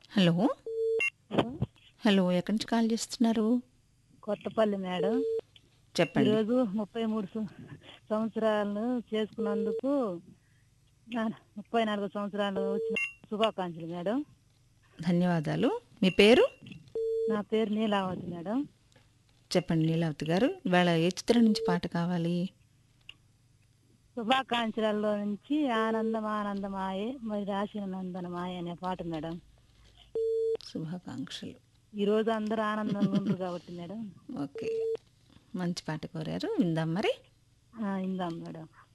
hello hello ఎక్కడి నుంచి call చేస్తున్నారు కొత్తపల్లి మేడం చెప్పండి ఈరోజు ముప్పై మూడు సం- సంవత్సరాలు చేసుకున్నందుకు నా- ముప్పై నాలుగు సంవత్సరాలు వచ్చిన శుభాకాంక్షలు మేడం ధన్యవాదాలు మీ పేరు నా పేరు నీలావతి మేడం చెప్పండి నీలావతి గారు ఇవాళ ఏ చిత్రం నుంచి పాట కావాలి శుభాకాంక్షలలో నుంచి ఆనందం ఆనందమాయే మరి రాసిన నందనమాయే అనే పాట మేడం శుభాకాంక్షలు ఈ రోజు అందరూ ఆనందంగా ఉండరు కాబట్టి మేడం ఓకే మంచి పాట కోరారు విందాం మరి ఆ, ఇందాం మేడం